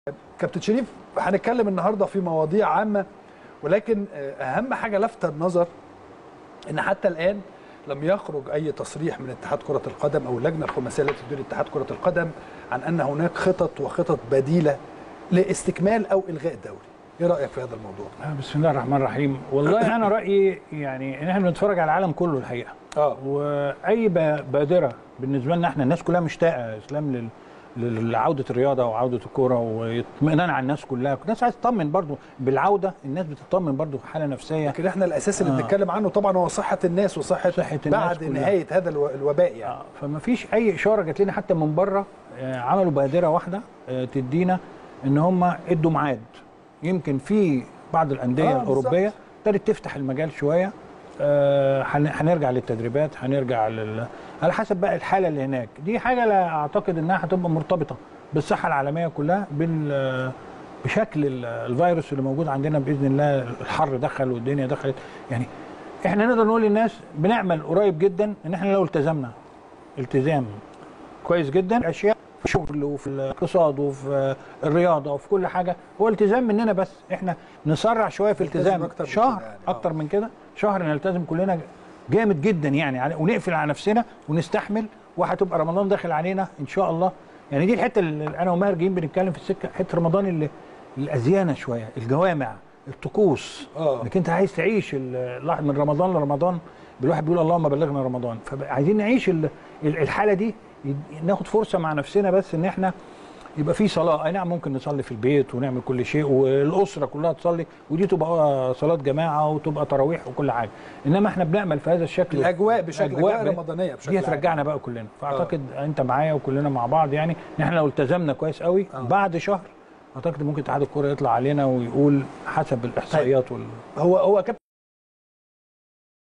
كابتن شريف هنتكلم النهارده في مواضيع عامه ولكن اهم حاجه لفت النظر ان حتى الان لم يخرج اي تصريح من اتحاد كره القدم او اللجنه الخماسيه التي تدير اتحاد كره القدم عن ان هناك خطط وخطط بديله لاستكمال او الغاء الدوري. ايه رايك في هذا الموضوع؟ بسم الله الرحمن الرحيم والله انا رايي يعني ان احنا بنتفرج على العالم كله الحقيقه اه واي ب- بادره بالنسبه لنا احنا الناس كلها مشتاقه يا اسلام لل لل- لعوده الرياضه وعوده الكوره واطمئنان على الناس كلها الناس عايز تطمن برضو بالعوده الناس بتطمن برضو في حاله نفسيه لكن احنا الاساس اللي آه. بنتكلم عنه طبعا هو صحه الناس وصحه صحة الناس بعد كلها. نهايه هذا الو- الوباء يعني. آه، فما فيش اي اشاره جات لنا حتى من بره آه، عملوا بادره واحده آه، تدينا ان هم ادوا ميعاد يمكن في بعض الانديه آه، آه الاوروبيه ابتدت تفتح المجال شويه آه، هن- هنرجع للتدريبات هنرجع لل... على حسب بقى الحاله اللي هناك دي حاجه لا اعتقد انها هتبقى مرتبطه بالصحه العالميه كلها بال بشكل ال- الفيروس اللي موجود عندنا باذن الله الحر دخل والدنيا دخلت يعني احنا نقدر نقول للناس بنعمل قريب جدا ان احنا لو التزمنا التزام كويس جدا اشياء في الشغل وفي الاقتصاد وفي الرياضه وفي كل حاجه هو التزام مننا بس احنا نسرع شويه في نلتزم التزام أكتر من شهر كده يعني، آه. اكتر من كده شهر نلتزم كلنا جامد جدا يعني على- ونقفل على نفسنا ونستحمل وهتبقى رمضان داخل علينا ان شاء الله يعني دي الحته اللي انا وماهر جايين بنتكلم في السكه حته رمضان اللي الازيانه شويه الجوامع الطقوس آه. انك انت عايز تعيش ال- لا- من رمضان لرمضان الواحد بيقول اللهم بلغنا رمضان فعايزين نعيش ال- ال- الحاله دي يد- ناخد فرصه مع نفسنا بس ان احنا يبقى في صلاه اي نعم ممكن نصلي في البيت ونعمل كل شيء والاسره كلها تصلي ودي تبقى صلاه جماعه وتبقى تراويح وكل حاجه انما احنا بنعمل في هذا الشكل الاجواء بشكل اجواء ب- رمضانيه بشكل دي عام. هترجعنا بقى كلنا فاعتقد انت معايا وكلنا مع بعض يعني ان احنا لو التزمنا كويس قوي آه. بعد شهر اعتقد ممكن اتحاد الكوره يطلع علينا ويقول حسب الاحصائيات وال هو هو كابتن